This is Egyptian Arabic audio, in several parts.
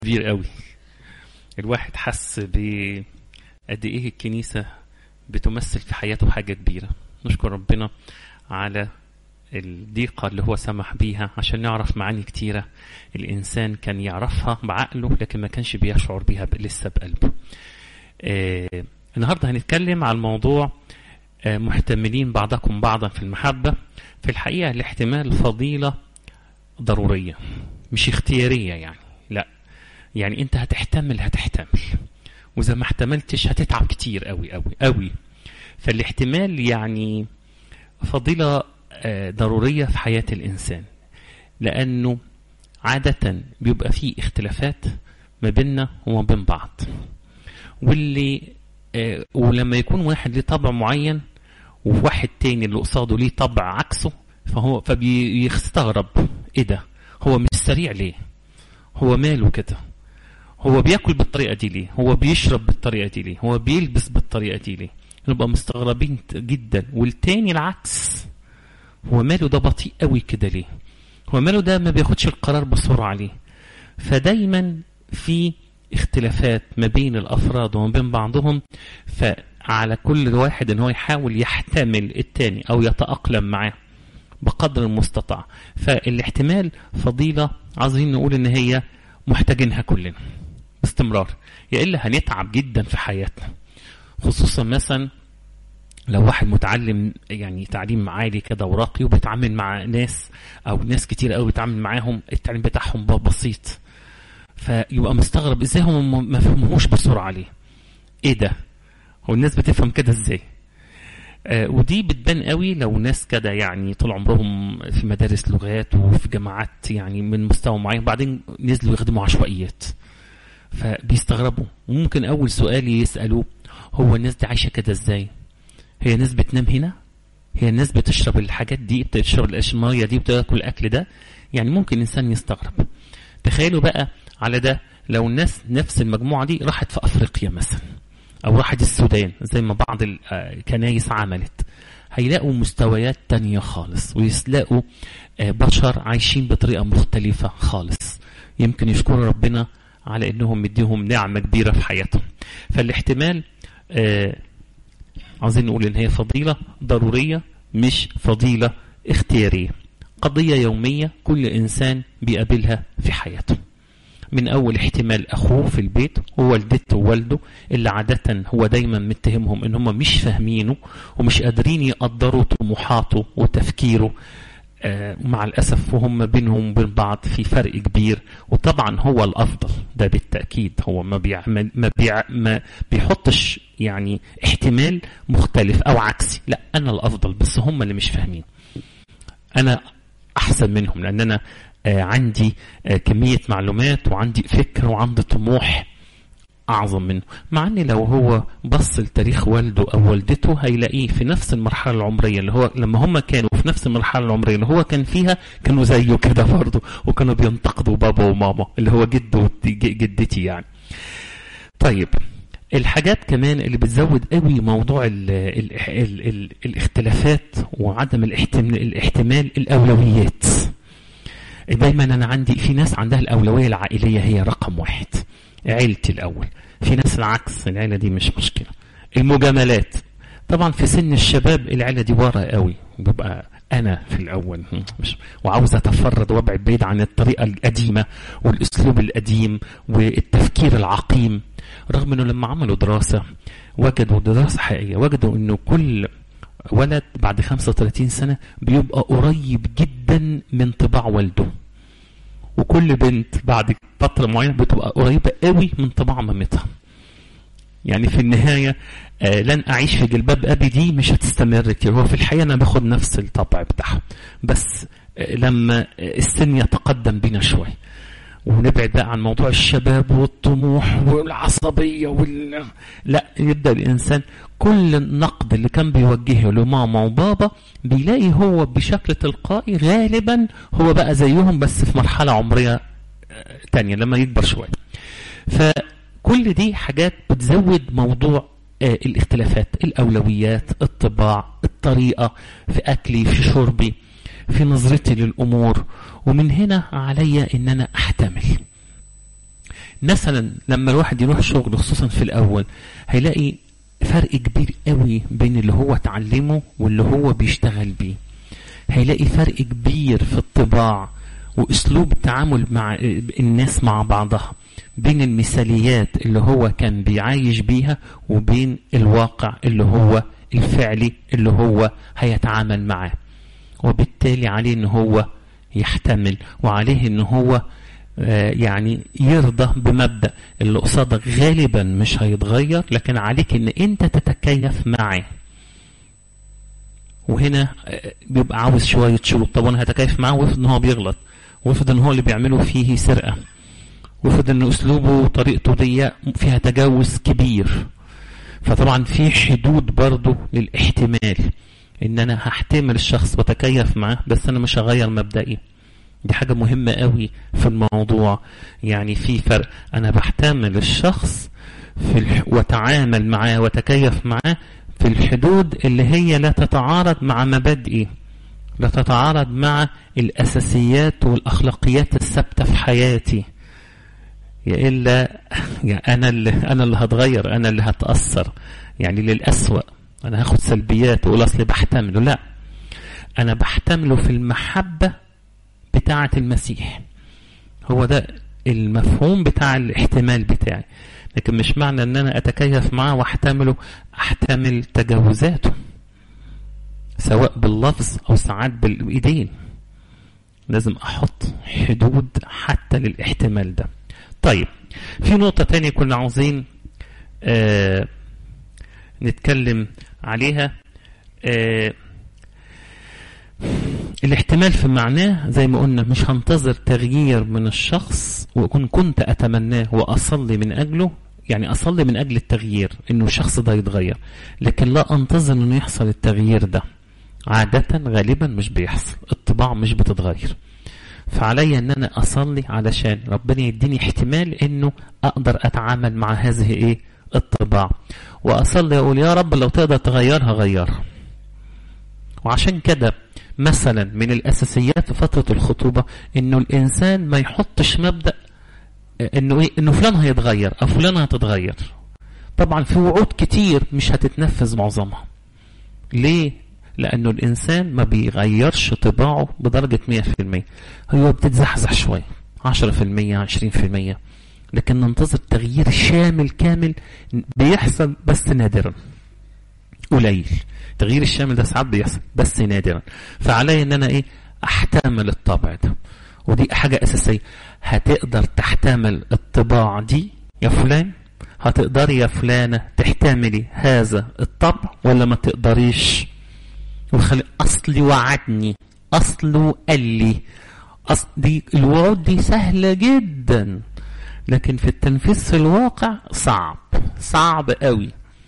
كبير قوي الواحد حس ب قد ايه الكنيسة بتمثل في حياته حاجة كبيرة نشكر ربنا على الضيقة اللي هو سمح بيها عشان نعرف معاني كتيرة الإنسان كان يعرفها بعقله لكن ما كانش بيشعر بيها لسه بقلبه آه النهاردة هنتكلم على الموضوع آه محتملين بعضكم بعضا في المحبة في الحقيقة الاحتمال فضيلة ضرورية مش اختيارية يعني لا يعني انت هتحتمل هتحتمل واذا ما احتملتش هتتعب كتير قوي قوي قوي فالاحتمال يعني فضيلة ضرورية في حياة الإنسان لأنه عادة بيبقى فيه اختلافات ما بيننا وما بين بعض واللي ولما يكون واحد ليه طبع معين وواحد تاني اللي قصاده ليه طبع عكسه فهو فبيستغرب ايه ده هو مش سريع ليه هو ماله كده هو بياكل بالطريقه دي ليه هو بيشرب بالطريقه دي ليه هو بيلبس بالطريقه دي ليه نبقى مستغربين جدا والتاني العكس هو ماله ده بطيء قوي كده ليه هو ماله ده ما بياخدش القرار بسرعه ليه فدايما في اختلافات ما بين الافراد وما بين بعضهم فعلى كل واحد ان هو يحاول يحتمل التاني او يتاقلم معاه بقدر المستطاع فالاحتمال فضيله عايزين نقول ان هي محتاجينها كلنا باستمرار يا الا هنتعب جدا في حياتنا خصوصا مثلا لو واحد متعلم يعني تعليم عالي كده وراقي وبيتعامل مع ناس او ناس كتير قوي بيتعامل معاهم التعليم بتاعهم بسيط فيبقى مستغرب ازاي هم ما فهموش بسرعه ليه ايه ده هو الناس بتفهم كده ازاي آه ودي بتبان قوي لو ناس كده يعني طول عمرهم في مدارس لغات وفي جامعات يعني من مستوى معين بعدين نزلوا يخدموا عشوائيات فبيستغربوا وممكن اول سؤال يسالوه هو الناس دي عايشه كده ازاي هي الناس بتنام هنا هي الناس بتشرب الحاجات دي بتشرب الميه دي بتاكل الاكل ده يعني ممكن الانسان يستغرب تخيلوا بقى على ده لو الناس نفس المجموعه دي راحت في افريقيا مثلا او راحت السودان زي ما بعض الكنايس عملت هيلاقوا مستويات تانية خالص ويلاقوا بشر عايشين بطريقة مختلفة خالص يمكن يشكروا ربنا على انهم مديهم نعمة كبيرة في حياتهم فالاحتمال آه عايزين نقول ان هي فضيلة ضرورية مش فضيلة اختيارية قضية يومية كل انسان بيقابلها في حياته من أول احتمال أخوه في البيت ووالدته ووالده اللي عادة هو دايما متهمهم إن هم مش فاهمينه ومش قادرين يقدروا طموحاته وتفكيره آه مع الأسف وهم بينهم وبين بعض في فرق كبير وطبعا هو الأفضل ده بالتأكيد هو ما بيعمل ما, بيع ما بيحطش يعني احتمال مختلف أو عكسي لا أنا الأفضل بس هم اللي مش فاهمين أنا أحسن منهم لأن أنا آه عندي آه كمية معلومات وعندي فكر وعندي طموح أعظم منه مع أن لو هو بص لتاريخ والده أو والدته هيلاقيه في نفس المرحلة العمرية اللي هو لما هم كانوا في نفس المرحلة العمرية اللي هو كان فيها كانوا زيه كده برضه وكانوا بينتقدوا بابا وماما اللي هو جده جدتي يعني طيب الحاجات كمان اللي بتزود قوي موضوع ال ال ال ال الاختلافات وعدم الاحتمال, الاحتمال الأولويات دايما انا عندي في ناس عندها الاولويه العائليه هي رقم واحد عيلتي الاول في ناس العكس العيله دي مش مشكله المجاملات طبعا في سن الشباب العيله دي ورا قوي بيبقى انا في الاول مش وعاوز اتفرد وابعد بعيد عن الطريقه القديمه والاسلوب القديم والتفكير العقيم رغم انه لما عملوا دراسه وجدوا دراسه حقيقيه وجدوا انه كل ولد بعد 35 سنة بيبقى قريب جدا من طباع والده وكل بنت بعد فترة معينة بتبقى قريبة قوي من طباع مامتها يعني في النهاية آه لن أعيش في جلباب أبي دي مش هتستمر كتير هو في الحقيقة أنا باخد نفس الطبع بتاعها بس آه لما السن يتقدم بينا شوية ونبعد بقى عن موضوع الشباب والطموح والعصبية وال... لا يبدأ الإنسان كل النقد اللي كان بيوجهه لماما وبابا بيلاقي هو بشكل تلقائي غالبا هو بقى زيهم بس في مرحلة عمرية تانية لما يكبر شوية فكل دي حاجات بتزود موضوع آه الاختلافات الأولويات الطباع الطريقة في أكلي في شربي في نظرتي للأمور ومن هنا علي أن أنا أحتمل مثلا لما الواحد يروح شغل خصوصا في الاول هيلاقي فرق كبير قوي بين اللي هو اتعلمه واللي هو بيشتغل بيه هيلاقي فرق كبير في الطباع واسلوب التعامل مع الناس مع بعضها بين المثاليات اللي هو كان بيعايش بيها وبين الواقع اللي هو الفعلي اللي هو هيتعامل معاه وبالتالي عليه ان هو يحتمل وعليه ان هو يعني يرضى بمبدأ اللي قصادك غالبا مش هيتغير لكن عليك ان انت تتكيف معاه وهنا بيبقى عاوز شوية شروط طب انا هتكيف معاه وافرض ان هو بيغلط وافرض ان هو اللي بيعمله فيه سرقة وافرض ان اسلوبه وطريقته دي فيها تجاوز كبير فطبعا في حدود برضه للاحتمال ان انا هحتمل الشخص واتكيف معاه بس انا مش هغير مبدئي دي حاجة مهمة قوي في الموضوع يعني في فرق أنا بحتمل الشخص في الح... وتعامل معاه وتكيف معاه في الحدود اللي هي لا تتعارض مع مبادئي لا تتعارض مع الأساسيات والأخلاقيات الثابتة في حياتي يا إلا يعني أنا اللي أنا اللي هتغير أنا اللي هتأثر يعني للأسوأ أنا هاخد سلبيات وأقول أصلي بحتمله لا أنا بحتمله في المحبة بتاعة المسيح هو ده المفهوم بتاع الاحتمال بتاعي لكن مش معنى ان انا اتكيف معاه واحتمله احتمل تجاوزاته سواء باللفظ او ساعات بالايدين لازم احط حدود حتى للاحتمال ده طيب في نقطة تانية كنا عاوزين آه نتكلم عليها آه الاحتمال في معناه زي ما قلنا مش هنتظر تغيير من الشخص وكن كنت أتمناه وأصلي من أجله يعني أصلي من أجل التغيير إنه الشخص ده يتغير لكن لا أنتظر إنه يحصل التغيير ده عادة غالبا مش بيحصل الطباع مش بتتغير فعلي ان انا اصلي علشان ربنا يديني احتمال انه اقدر اتعامل مع هذه ايه الطباع واصلي اقول يا رب لو تقدر تغيرها غيرها وعشان كده مثلا من الاساسيات في فتره الخطوبه انه الانسان ما يحطش مبدا انه ايه انه فلان هيتغير او فلان هتتغير طبعا في وعود كتير مش هتتنفذ معظمها ليه لانه الانسان ما بيغيرش طباعه بدرجه 100% هو بتتزحزح شويه 10% 20% لكن ننتظر تغيير شامل كامل بيحصل بس نادرا قليل التغيير الشامل ده ساعات بيحصل بس نادرا فعلي ان انا ايه احتمل الطبع ده ودي حاجة اساسية هتقدر تحتمل الطباع دي يا فلان هتقدري يا فلانة تحتملي هذا الطبع ولا ما تقدريش وخلي اصلي وعدني اصله قال لي أصل دي الوعود دي سهلة جدا لكن في التنفيذ في الواقع صعب صعب قوي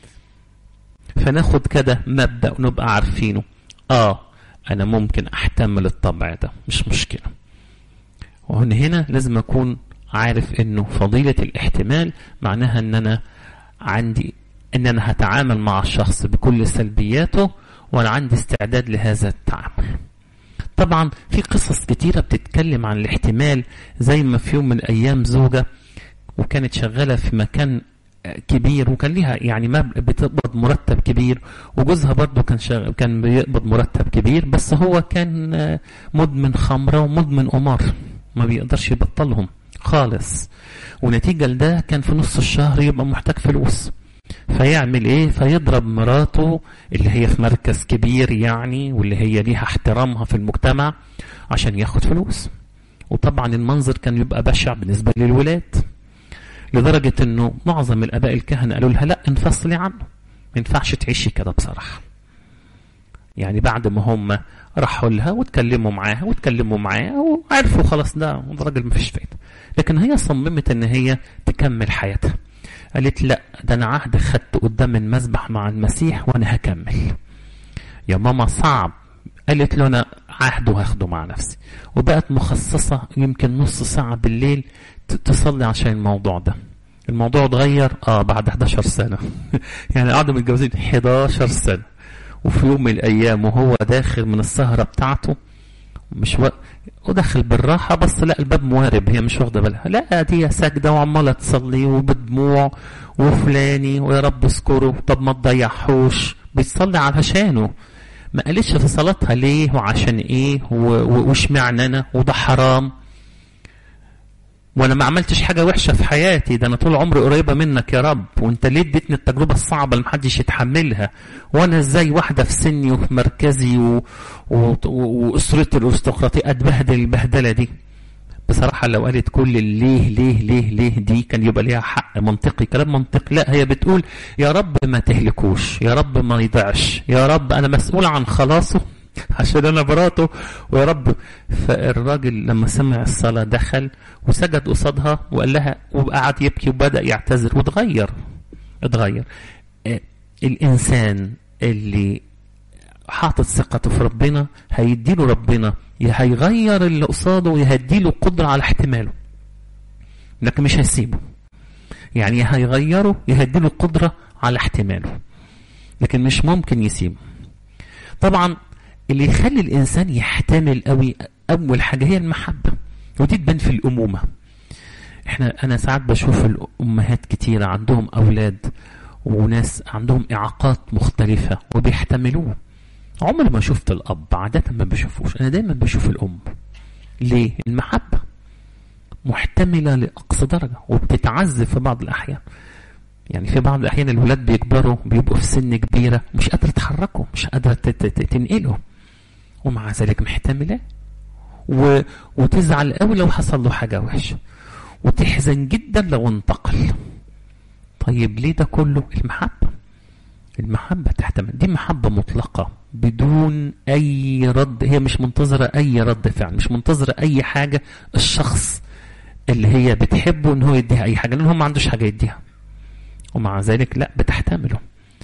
فناخد كده مبدأ ونبقى عارفينه اه انا ممكن احتمل الطبع ده مش مشكلة وهنا هنا لازم اكون عارف انه فضيلة الاحتمال معناها ان انا عندي ان انا هتعامل مع الشخص بكل سلبياته وانا عندي استعداد لهذا التعامل طبعا في قصص كتيرة بتتكلم عن الاحتمال زي ما في يوم من الايام زوجة وكانت شغالة في مكان كبير وكان ليها يعني ما بتقبض مرتب كبير وجوزها برضه كان شغل كان بيقبض مرتب كبير بس هو كان مدمن خمره ومدمن قمار ما بيقدرش يبطلهم خالص ونتيجة لده كان في نص الشهر يبقى محتاج فلوس فيعمل ايه فيضرب مراته اللي هي في مركز كبير يعني واللي هي ليها احترامها في المجتمع عشان ياخد فلوس وطبعا المنظر كان يبقى بشع بالنسبة للولاد لدرجة انه معظم الاباء الكهنة قالوا لها لا انفصلي عنه ما ينفعش تعيشي كده بصراحة يعني بعد ما هم راحوا لها واتكلموا معاها واتكلموا معاها وعرفوا خلاص ده راجل مفيش فايدة لكن هي صممت ان هي تكمل حياتها قالت لا ده انا عهد خدت قدام المذبح مع المسيح وانا هكمل يا ماما صعب قالت له انا عهد هاخده مع نفسي وبقت مخصصة يمكن نص ساعة بالليل تصلي عشان الموضوع ده الموضوع اتغير اه بعد 11 سنة يعني قعدوا متجوزين 11 سنة وفي يوم من الايام وهو داخل من السهرة بتاعته مش و... ودخل بالراحة بس لا الباب موارب هي مش واخدة بالها لا دي ساجدة وعمالة تصلي وبدموع وفلاني ويا رب اذكره طب ما تضيعهوش بتصلي علشانه ما قالتش في صلاتها ليه وعشان ايه واشمعنى انا وده حرام وانا ما عملتش حاجة وحشة في حياتي ده انا طول عمري قريبة منك يا رب وانت ليه اديتني التجربة الصعبة اللي محدش يتحملها وانا ازاي واحدة في سني وفي مركزي و... و... واسرتي الارستقراطية اتبهدل البهدلة دي بصراحة لو قالت كل ليه ليه ليه ليه دي كان يبقى ليها حق منطقي كلام منطقي لا هي بتقول يا رب ما تهلكوش يا رب ما يضيعش يا رب انا مسؤول عن خلاصه عشان انا مراته ويا رب فالراجل لما سمع الصلاة دخل وسجد قصادها وقال لها وقعد يبكي وبدأ يعتذر واتغير اتغير آه الإنسان اللي حاطط ثقته في ربنا هيديله ربنا يا هيغير اللي قصاده ويهديله قدرة على احتماله لكن مش هيسيبه يعني يا هيغيره يهديله قدرة على احتماله لكن مش ممكن يسيبه طبعا اللي يخلي الإنسان يحتمل قوي أول حاجة هي المحبة ودي تبان في الأمومة احنا أنا ساعات بشوف الأمهات كتيرة عندهم أولاد وناس عندهم إعاقات مختلفة وبيحتملوه عمري ما شفت الأب عادة ما بشوفوش أنا دايما بشوف الأم ليه؟ المحبة محتملة لأقصى درجة وبتتعذب في بعض الأحيان يعني في بعض الأحيان الولاد بيكبروا بيبقوا في سن كبيرة مش قادرة تحركوا مش قادرة تنقله ومع ذلك محتملة و... وتزعل قوي لو حصل له حاجة وحشة وتحزن جدا لو انتقل طيب ليه ده كله المحبة المحبة تحتمل دي محبة مطلقة بدون أي رد هي مش منتظرة أي رد فعل مش منتظرة أي حاجة الشخص اللي هي بتحبه إن هو يديها أي حاجة لأن هو ما عندوش حاجة يديها ومع ذلك لا بتحتمله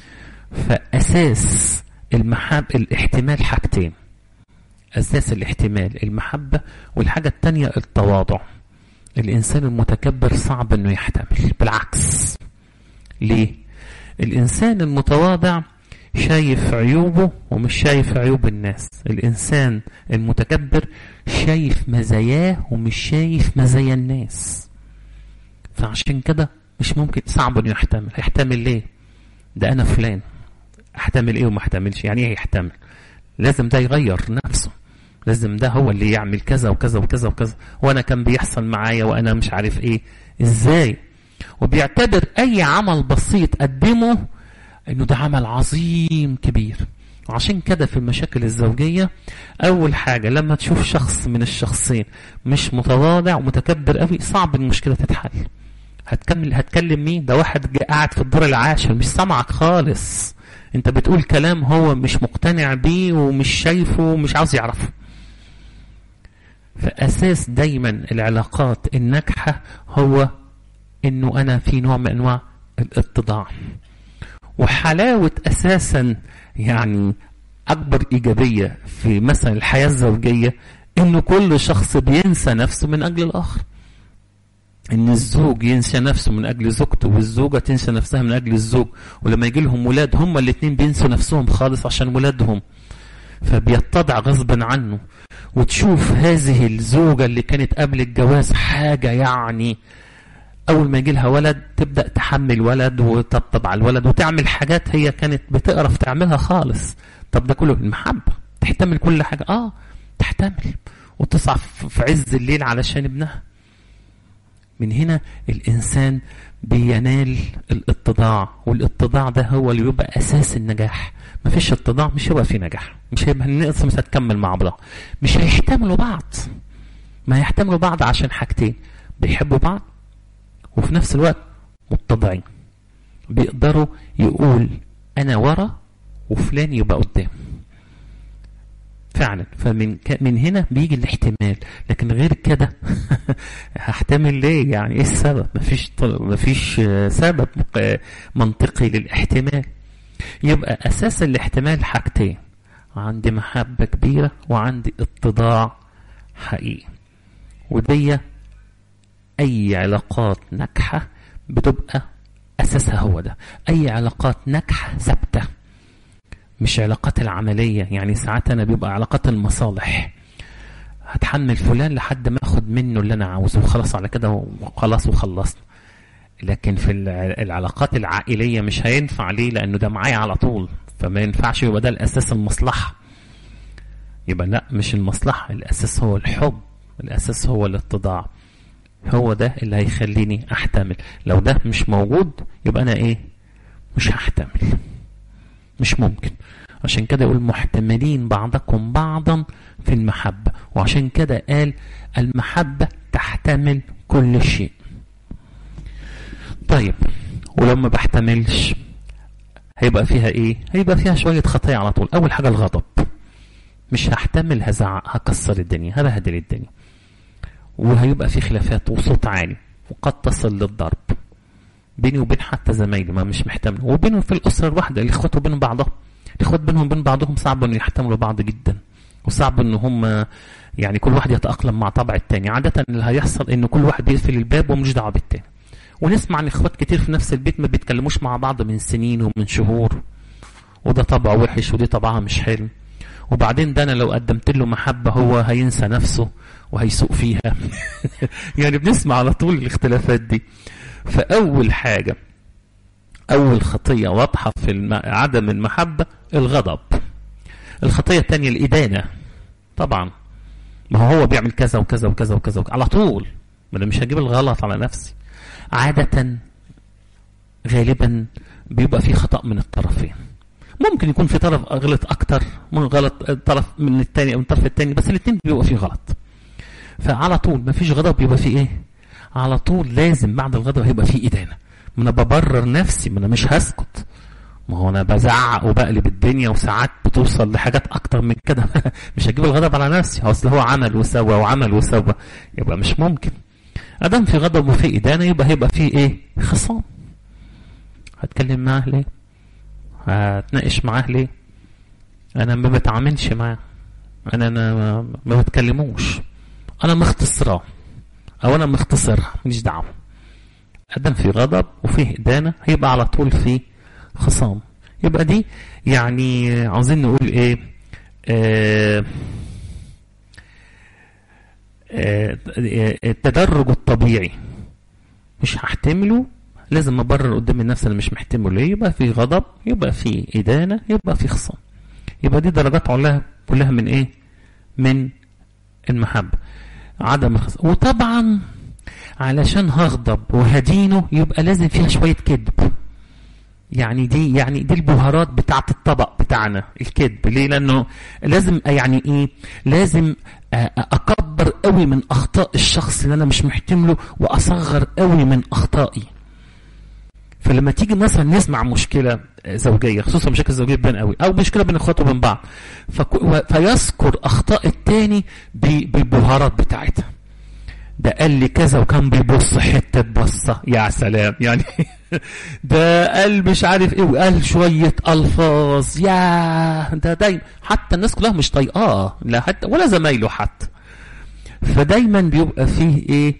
فأساس المحب الاحتمال حاجتين أساس الاحتمال المحبة والحاجة التانية التواضع الإنسان المتكبر صعب أنه يحتمل بالعكس ليه؟ الإنسان المتواضع شايف عيوبه ومش شايف عيوب الناس الإنسان المتكبر شايف مزاياه ومش شايف مزايا الناس فعشان كده مش ممكن صعب انه يحتمل يحتمل ليه ده انا فلان احتمل ايه وما احتملش يعني ايه يحتمل لازم ده يغير نفسه لازم ده هو اللي يعمل كذا وكذا وكذا وكذا وانا كان بيحصل معايا وانا مش عارف ايه ازاي وبيعتبر اي عمل بسيط قدمه انه ده عمل عظيم كبير وعشان كده في المشاكل الزوجية أول حاجة لما تشوف شخص من الشخصين مش متواضع ومتكبر قوي صعب المشكلة تتحل هتكمل هتكلم مين ده واحد قاعد في الدور العاشر مش سامعك خالص انت بتقول كلام هو مش مقتنع بيه ومش شايفه ومش عاوز يعرفه فأساس دايما العلاقات الناجحة هو انه انا في نوع من انواع الاتضاع وحلاوة اساسا يعني اكبر ايجابية في مثلا الحياة الزوجية انه كل شخص بينسى نفسه من اجل الاخر ان الزوج ينسى نفسه من اجل زوجته والزوجه تنسى نفسها من اجل الزوج ولما يجي لهم ولاد هما الاثنين بينسوا نفسهم خالص عشان ولادهم فبيتضع غصبا عنه وتشوف هذه الزوجه اللي كانت قبل الجواز حاجه يعني اول ما يجي لها ولد تبدا تحمل ولد وتطبطب على الولد وتعمل حاجات هي كانت بتقرف تعملها خالص طب ده كله المحبه تحتمل كل حاجه اه تحتمل وتصعد في عز الليل علشان ابنها من هنا الإنسان بينال الاتضاع والاتضاع ده هو اللي يبقى أساس النجاح ما فيش اتضاع مش هيبقى في نجاح مش هيبقى الناس مش هتكمل مع بعض مش هيحتملوا بعض ما يحتملوا بعض عشان حاجتين بيحبوا بعض وفي نفس الوقت متضعين بيقدروا يقول أنا ورا وفلان يبقى قدام فعلا فمن من هنا بيجي الاحتمال لكن غير كده هحتمل ليه يعني ايه السبب مفيش مفيش سبب منطقي للاحتمال يبقى اساس الاحتمال حاجتين عندي محبة كبيرة وعندي اتضاع حقيقي ودي اي علاقات ناجحة بتبقى اساسها هو ده اي علاقات ناجحة ثابته مش علاقات العملية يعني ساعات أنا بيبقى علاقات المصالح هتحمل فلان لحد ما اخد منه اللي انا عاوزه وخلاص على كده وخلاص وخلصنا لكن في العلاقات العائلية مش هينفع ليه لأنه ده معايا على طول فما ينفعش يبقى ده الأساس المصلحة يبقى لا مش المصلحة الأساس هو الحب الأساس هو الاتضاع هو ده اللي هيخليني أحتمل لو ده مش موجود يبقى أنا إيه مش هحتمل مش ممكن عشان كده يقول محتملين بعضكم بعضا في المحبة وعشان كده قال المحبة تحتمل كل شيء طيب ولو ما بحتملش هيبقى فيها ايه هيبقى فيها شوية خطايا على طول اول حاجة الغضب مش هحتمل هزعق هكسر الدنيا هبهدل الدنيا وهيبقى في خلافات وصوت عالي وقد تصل للضرب بيني وبين حتى زمايلي ما مش محتمل وبينهم في الاسره الواحده الاخوات وبين بعضهم الاخوات بينهم وبين بعضهم صعب انه يحتملوا بعض جدا وصعب ان هم يعني كل واحد يتاقلم مع طبع التاني عاده اللي هيحصل ان كل واحد بيقفل الباب ومش دعوه بالتاني ونسمع عن اخوات كتير في نفس البيت ما بيتكلموش مع بعض من سنين ومن شهور وده طبعه وحش ودي طبعها مش حلو وبعدين ده انا لو قدمت له محبه هو هينسى نفسه وهيسوق فيها يعني بنسمع على طول الاختلافات دي فاول حاجه اول خطيه واضحه في الم... عدم المحبه الغضب الخطيه الثانيه الادانه طبعا ما هو هو بيعمل كذا وكذا وكذا وكذا, وكذا. على طول ما انا مش هجيب الغلط على نفسي عادة غالبا بيبقى في خطأ من الطرفين ممكن يكون في طرف غلط أكتر من غلط طرف من التاني أو من الطرف التاني بس الاثنين بيبقى في غلط فعلى طول ما فيش غضب يبقى في إيه على طول لازم بعد الغضب هيبقى في إدانة ما أنا ببرر نفسي ما أنا مش هسكت ما هو أنا بزعق وبقلب الدنيا وساعات بتوصل لحاجات أكتر من كده مش هجيب الغضب على نفسي أصل هو عمل وسوى وعمل وسوى يبقى مش ممكن ادام في غضب وفي ادانه يبقى هيبقى في ايه خصام هتكلم معاه ليه هتناقش معاه ليه انا ما بتعاملش معاه انا انا ما بتكلموش انا مختصراه او انا مختصرها ماليش دعوه ادام في غضب وفيه ادانه هيبقى على طول في خصام يبقى دي يعني عاوزين نقول ايه آه التدرج الطبيعي مش هحتمله لازم ابرر قدام النفس انا مش محتمله يبقى في غضب يبقى في ادانه يبقى في خصام يبقى دي درجات علها كلها من ايه من المحبه عدم الخصام وطبعا علشان هغضب وهدينه يبقى لازم فيها شويه كذب يعني دي يعني دي البهارات بتاعه الطبق بتاعنا الكذب ليه لانه لازم يعني ايه لازم اكبر قوي من اخطاء الشخص اللي انا مش محتمله واصغر قوي من اخطائي فلما تيجي مثلا نسمع مشكله زوجيه خصوصا مشاكل زوجيه بين قوي او مشكله بين اخواته وبين بعض فيذكر اخطاء التاني بالبهارات بتاعتها ده قال لي كذا وكان بيبص حته بصه يا سلام يعني ده قال مش عارف ايه وقال شويه الفاظ يا ده دايما حتى الناس كلها مش طايقاه لا حتى ولا زمايله حتى فدايما بيبقى فيه ايه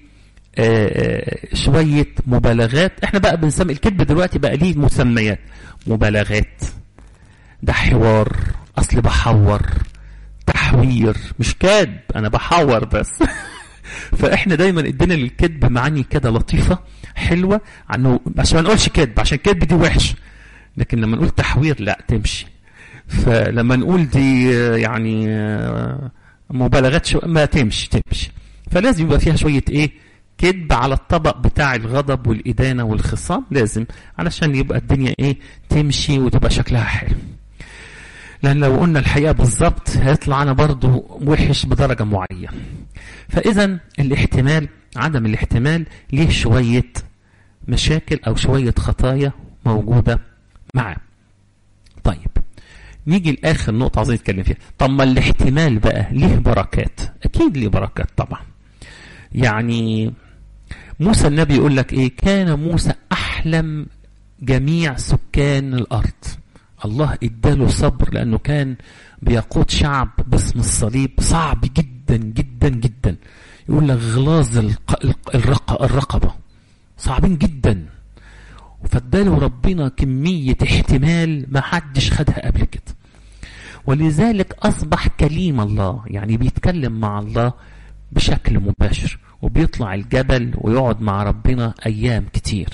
آه شويه مبالغات احنا بقى بنسمي الكذب دلوقتي بقى ليه مسميات مبالغات ده حوار اصل بحور تحوير مش كذب انا بحور بس فاحنا دايما ادينا للكذب معاني كده لطيفه حلوه عنه عشان ما نقولش كذب عشان كذب دي وحش لكن لما نقول تحوير لا تمشي فلما نقول دي يعني مبالغات شو ما تمشي تمشي فلازم يبقى فيها شويه ايه كذب على الطبق بتاع الغضب والإدانة والخصام لازم علشان يبقى الدنيا ايه تمشي وتبقى شكلها حلو لأن لو قلنا الحقيقة بالظبط هيطلع أنا برضو وحش بدرجة معينة فإذا الاحتمال عدم الاحتمال ليه شوية مشاكل أو شوية خطايا موجودة معاه طيب نيجي لآخر نقطة عايزين نتكلم فيها طب ما الاحتمال بقى ليه بركات أكيد ليه بركات طبعا يعني موسى النبي يقول لك إيه كان موسى أحلم جميع سكان الأرض الله اداله صبر لأنه كان بيقود شعب باسم الصليب صعب جدا جدا جدا يقول لك غلاظ الرق الرقبة صعبين جدا فاداله ربنا كمية احتمال ما حدش خدها قبل كده ولذلك أصبح كليم الله يعني بيتكلم مع الله بشكل مباشر وبيطلع الجبل ويقعد مع ربنا أيام كتير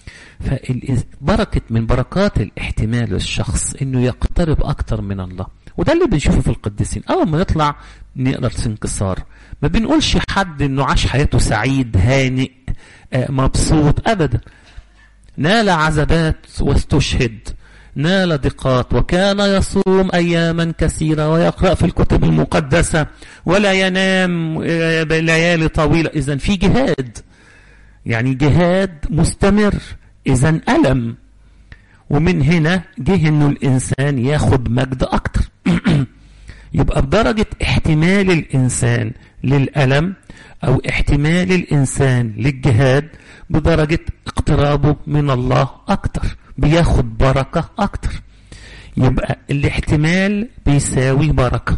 فبركة من بركات الاحتمال للشخص انه يقترب اكتر من الله وده اللي بنشوفه في القديسين اول ما نطلع نقرا في انكسار ما بنقولش حد انه عاش حياته سعيد هانئ مبسوط ابدا نال عذبات واستشهد نال ضيقات وكان يصوم اياما كثيره ويقرا في الكتب المقدسه ولا ينام ليالي طويله اذا في جهاد يعني جهاد مستمر اذا الم ومن هنا جه انه الانسان ياخد مجد اكتر يبقى بدرجه احتمال الانسان للالم او احتمال الانسان للجهاد بدرجه اقترابه من الله اكتر بياخد بركه اكتر يبقى الاحتمال بيساوي بركه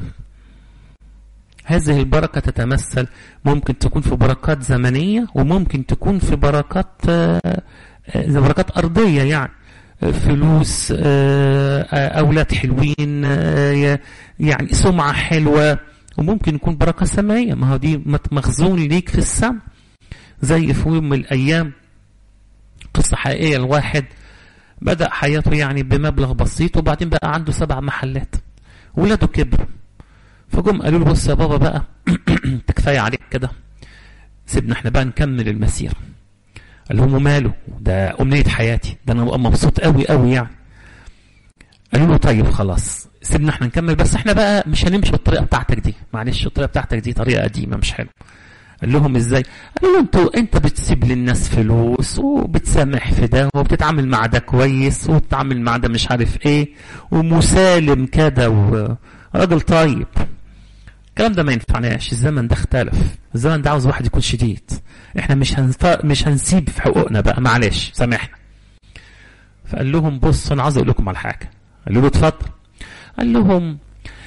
هذه البركه تتمثل ممكن تكون في بركات زمنيه وممكن تكون في بركات بركات ارضيه يعني فلوس اولاد حلوين يعني سمعه حلوه وممكن يكون بركه سماويه ما هو دي مخزون ليك في السماء زي في يوم من الايام قصه حقيقيه الواحد بدا حياته يعني بمبلغ بسيط وبعدين بقى عنده سبع محلات ولاده كبروا فجم قالوا له بص يا بابا بقى انت كفايه عليك كده سيبنا احنا بقى نكمل المسيره قال لهم وماله ده امنيه حياتي ده انا ببقى مبسوط قوي قوي يعني قالوا له طيب خلاص سيبنا احنا نكمل بس احنا بقى مش هنمشي بالطريقه بتاعتك دي معلش الطريقه بتاعتك دي طريقه قديمه مش حلوه قال لهم ازاي قالوا له انتوا انت بتسيب للناس فلوس وبتسامح في ده وبتتعامل مع ده كويس وبتتعامل مع ده مش عارف ايه ومسالم كده وراجل طيب الكلام ده ما ينفعناش الزمن ده اختلف الزمن ده عاوز واحد يكون شديد احنا مش هنف... مش هنسيب في حقوقنا بقى معلش سامحنا فقال لهم بص انا عاوز اقول لكم على حاجه قالوا له اتفضل قال لهم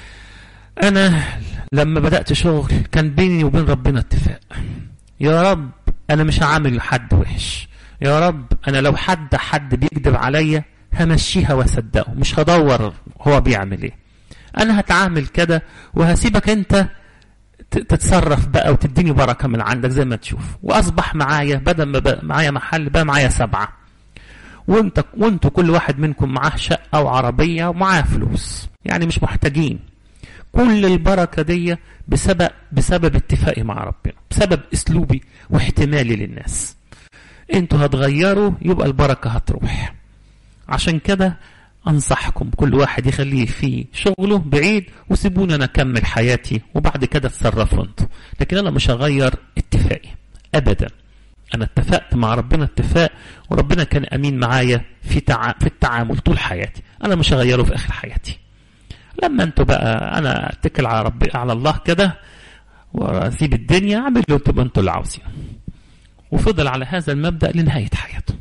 انا لما بدات شغل كان بيني وبين ربنا اتفاق يا رب انا مش هعامل حد وحش يا رب انا لو حد حد بيكذب عليا همشيها واصدقه مش هدور هو بيعمل ايه انا هتعامل كده وهسيبك انت تتصرف بقى وتديني بركه من عندك زي ما تشوف واصبح معايا بدل ما بقى معايا محل بقى معايا سبعه وانت وانتوا كل واحد منكم معاه شقه وعربيه ومعاه فلوس يعني مش محتاجين كل البركه دي بسبب بسبب اتفاقي مع ربنا بسبب اسلوبي واحتمالي للناس انتوا هتغيروا يبقى البركه هتروح عشان كده انصحكم كل واحد يخليه في شغله بعيد وسيبوني انا اكمل حياتي وبعد كده اتصرفوا انتوا لكن انا مش هغير اتفاقي ابدا انا اتفقت مع ربنا اتفاق وربنا كان امين معايا في تع... في التعامل طول حياتي انا مش هغيره في اخر حياتي لما انتوا بقى انا اتكل على ربي على الله كده واسيب الدنيا اعمل اللي انتوا انتوا اللي عاوزينه وفضل على هذا المبدا لنهايه حياته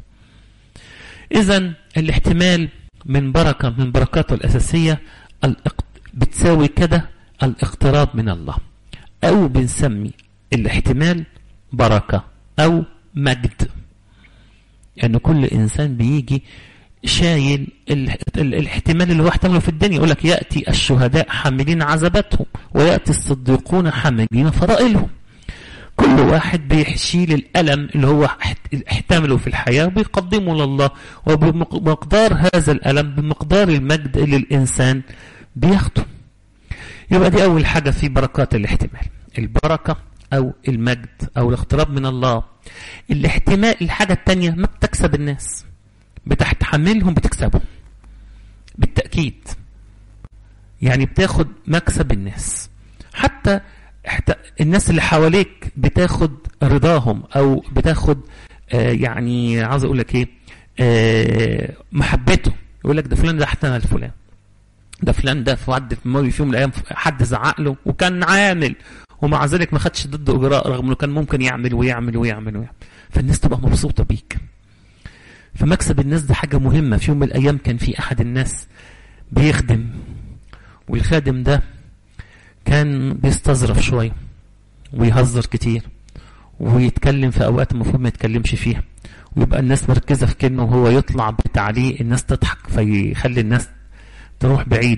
اذا الاحتمال من بركة من بركاته الأساسية بتساوي كده الاقتراب من الله أو بنسمي الاحتمال بركة أو مجد أن يعني كل إنسان بيجي شايل الاحتمال اللي هو احتمله في الدنيا يقول لك يأتي الشهداء حاملين عذباتهم ويأتي الصديقون حاملين فرائلهم كل واحد بيشيل الألم اللي هو احتمله في الحياة وبيقدمه لله وبمقدار هذا الألم بمقدار المجد اللي الإنسان بياخده يبقى دي أول حاجة في بركات الاحتمال البركة أو المجد أو الاقتراب من الله الاحتمال الحاجة التانية ما بتكسب الناس بتحتملهم بتكسبهم بالتأكيد يعني بتاخد مكسب الناس حتى الناس اللي حواليك بتاخد رضاهم او بتاخد آه يعني عاوز اقول لك ايه آه محبته يقول لك ده فلان ده احتمل فلان ده فلان ده في وعد في يوم من الايام حد زعق له وكان عامل ومع ذلك ما خدش ضده اجراء رغم انه كان ممكن يعمل ويعمل ويعمل ويعمل فالناس تبقى مبسوطه بيك فمكسب الناس ده حاجه مهمه في يوم من الايام كان في احد الناس بيخدم والخادم ده كان بيستظرف شوية ويهزر كتير ويتكلم في أوقات المفروض ما يتكلمش فيها ويبقى الناس مركزة في كلمة وهو يطلع بتعليق الناس تضحك فيخلي الناس تروح بعيد يعني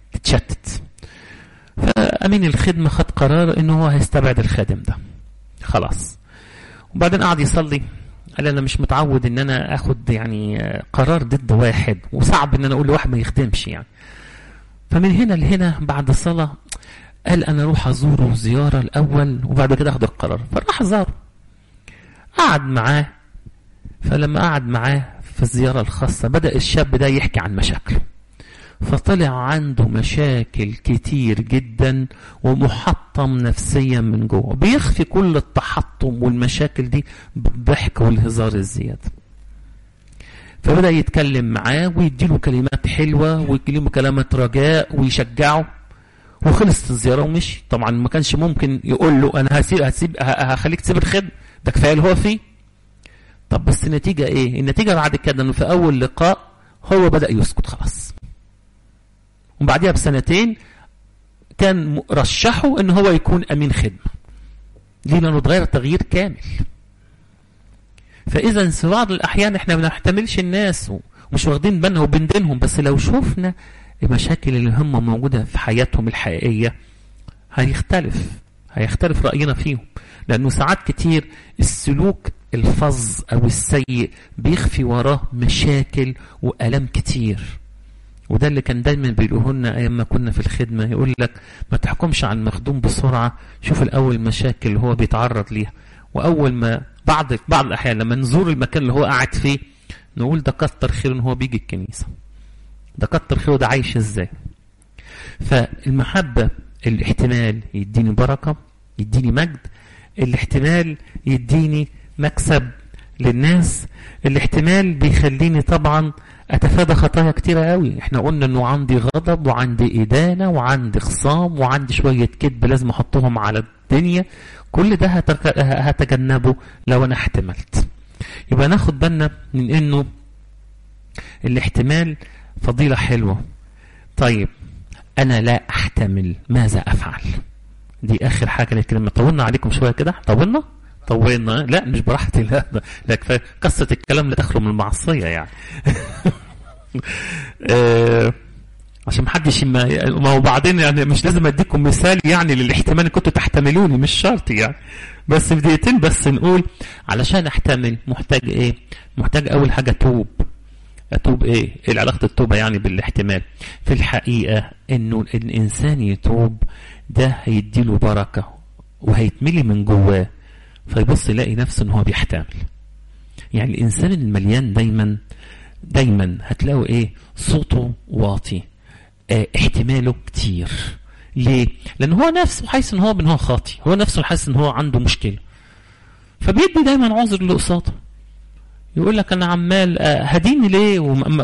تتشتت فأمين الخدمة خد قرار إنه هو هيستبعد الخادم ده خلاص وبعدين قعد يصلي قال انا مش متعود ان انا اخد يعني قرار ضد واحد وصعب ان انا اقول لواحد ما يخدمش يعني فمن هنا لهنا بعد الصلاه قال انا اروح ازوره زياره الاول وبعد كده اخد القرار فراح زاره قعد معاه فلما قعد معاه في الزياره الخاصه بدا الشاب ده يحكي عن مشاكله فطلع عنده مشاكل كتير جدا ومحطم نفسيا من جوه بيخفي كل التحطم والمشاكل دي بالضحك والهزار الزيادة فبدأ يتكلم معاه ويديله كلمات حلوة ويكلمه كلمات رجاء ويشجعه وخلصت الزيارة ومشي طبعا ما كانش ممكن يقول له أنا هسيب هسيب هخليك تسيب الخدمة ده كفاية اللي هو فيه طب بس النتيجة إيه؟ النتيجة بعد كده إنه في أول لقاء هو بدأ يسكت خلاص وبعديها بسنتين كان رشحه ان هو يكون امين خدمه ليه لانه اتغير تغيير كامل فاذا في بعض الاحيان احنا ما بنحتملش الناس ومش واخدين بالنا وبندينهم بس لو شفنا المشاكل اللي هم موجوده في حياتهم الحقيقيه هيختلف هيختلف راينا فيهم لانه ساعات كتير السلوك الفظ او السيء بيخفي وراه مشاكل والام كتير وده اللي كان دايما بيقولوه لنا ايام ما كنا في الخدمه يقول لك ما تحكمش على المخدوم بسرعه شوف الاول المشاكل اللي هو بيتعرض ليها واول ما بعض بعض الاحيان لما نزور المكان اللي هو قاعد فيه نقول ده كتر خير ان هو بيجي الكنيسه ده كتر خيره ده عايش ازاي فالمحبه الاحتمال يديني بركه يديني مجد الاحتمال يديني مكسب للناس الاحتمال بيخليني طبعا اتفادى خطايا كتيره قوي احنا قلنا انه عندي غضب وعندي ادانه وعندي خصام وعندي شويه كذب لازم احطهم على الدنيا كل ده هتجنبه لو انا احتملت يبقى ناخد بالنا من انه الاحتمال فضيله حلوه طيب انا لا احتمل ماذا افعل دي اخر حاجه نتكلم طولنا عليكم شويه كده طولنا طولنا لا مش براحتي لا لا كفايه قصه الكلام لا تخلو من المعصيه يعني آه عشان محدش ما ما هو بعدين يعني مش لازم اديكم مثال يعني للاحتمال ان كنتوا تحتملوني مش شرط يعني بس في دقيقتين بس نقول علشان احتمل محتاج ايه؟ محتاج اول حاجه توب اتوب ايه؟ ايه علاقه التوبه يعني بالاحتمال؟ في الحقيقه انه الانسان يتوب ده هيديله بركه وهيتملي من جواه فيبص يلاقي نفسه ان هو بيحتمل يعني الانسان المليان دايما دايما هتلاقوا ايه صوته واطي اه احتماله كتير ليه لان هو نفسه حاسس ان هو ان هو خاطي هو نفسه حاسس ان هو عنده مشكله فبيدي دايما عذر اللي قصاده يقول لك انا عمال هديني ليه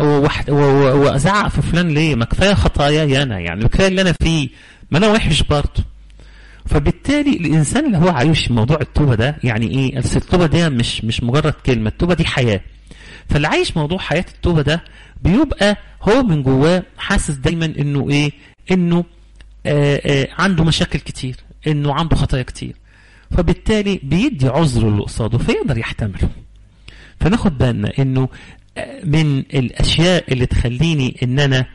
وازعق في فلان ليه ما كفايه خطاياي انا يعني كفايه اللي انا فيه ما انا وحش برضه فبالتالي الانسان اللي هو عايش موضوع التوبه ده يعني ايه التوبه دي مش مش مجرد كلمه التوبه دي حياه فاللي عايش موضوع حياه التوبه ده بيبقى هو من جواه حاسس دايما انه ايه انه آآ آآ عنده مشاكل كتير انه عنده خطايا كتير فبالتالي بيدي عذر اللي قصاده فيقدر يحتمله فناخد بالنا انه من الاشياء اللي تخليني ان انا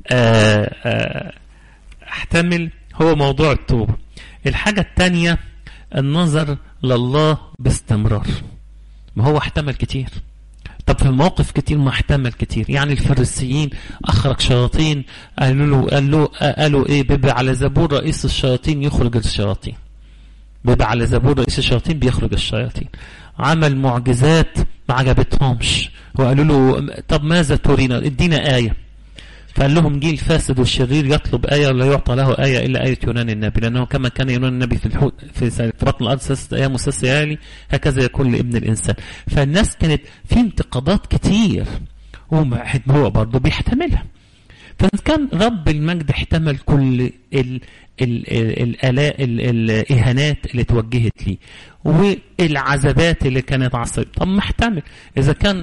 آآ احتمل هو موضوع التوبه الحاجة الثانية النظر لله باستمرار ما هو احتمل كتير طب في المواقف كتير ما احتمل كتير يعني الفريسيين اخرج شياطين قالوا له قال له قالوا ايه بيبقى على زبور رئيس الشياطين يخرج الشياطين بيبقى على زبور رئيس الشياطين بيخرج الشياطين عمل معجزات ما عجبتهمش وقالوا له طب ماذا ترينا ادينا آية فقال لهم جيل فاسد والشرير يطلب آية ولا يعطى له آية إلا آية يونان النبي لأنه كما كان يونان النبي في الحوت في بطن الأرض ستة أيام وست ليالي هكذا يكون لابن الإنسان فالناس كانت في انتقادات كتير هو برضه بيحتملها فكان رب المجد احتمل كل ال ال الآلاء الإهانات اللي توجهت لي والعذابات اللي كانت عصب طب ما احتمل إذا كان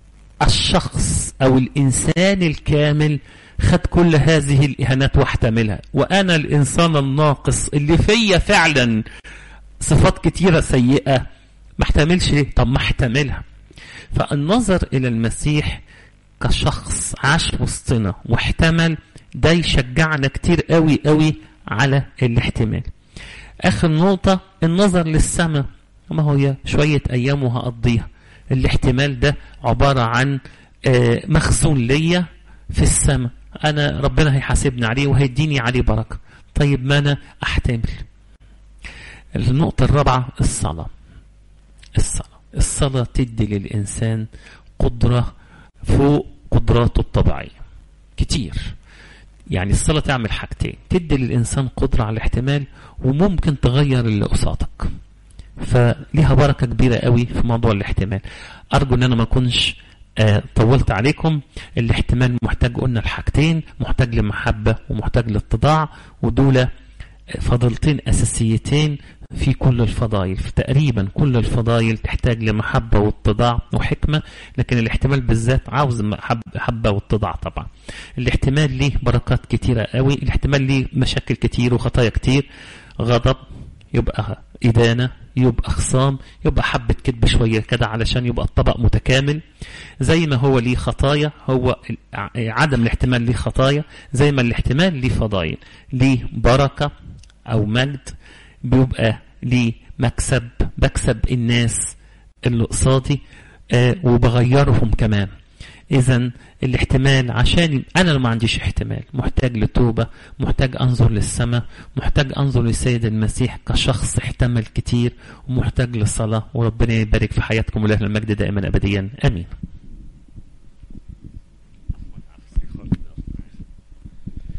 الشخص أو الإنسان الكامل خد كل هذه الإهانات واحتملها وأنا الإنسان الناقص اللي فيا فعلا صفات كتيرة سيئة ما احتملش ليه طب ما احتملها فالنظر إلى المسيح كشخص عاش وسطنا واحتمل ده يشجعنا كتير قوي قوي على الاحتمال اخر نقطة النظر للسماء ما هو شوية ايام وهقضيها الاحتمال ده عبارة عن مخزون ليا في السماء انا ربنا هيحاسبني عليه وهيديني عليه بركة طيب ما انا احتمل النقطة الرابعة الصلاة الصلاة الصلاة تدي للإنسان قدرة فوق قدراته الطبيعية كتير يعني الصلاة تعمل حاجتين تدي للإنسان قدرة على الاحتمال وممكن تغير اللي قصادك فليها بركة كبيرة قوي في موضوع الاحتمال أرجو أن أنا ما أكونش آه طولت عليكم الاحتمال محتاج قلنا الحاجتين محتاج لمحبة ومحتاج لاتضاع ودول فضلتين أساسيتين في كل الفضائل في تقريبا كل الفضائل تحتاج لمحبة واتضاع وحكمة لكن الاحتمال بالذات عاوز محبة واتضاع طبعا الاحتمال ليه بركات كتيرة قوي الاحتمال ليه مشاكل كتير وخطايا كتير غضب يبقى إدانة يبقى خصام يبقى حبة كذب شوية كده علشان يبقى الطبق متكامل زي ما هو ليه خطايا هو عدم الاحتمال ليه خطايا زي ما الاحتمال ليه فضائل ليه بركة أو مجد بيبقى ليه مكسب بكسب الناس اللي قصادي آه وبغيرهم كمان اذا الاحتمال عشان انا ما عنديش احتمال محتاج لتوبة محتاج انظر للسماء محتاج انظر للسيد المسيح كشخص احتمل كتير ومحتاج للصلاة وربنا يبارك في حياتكم وله المجد دائما ابديا امين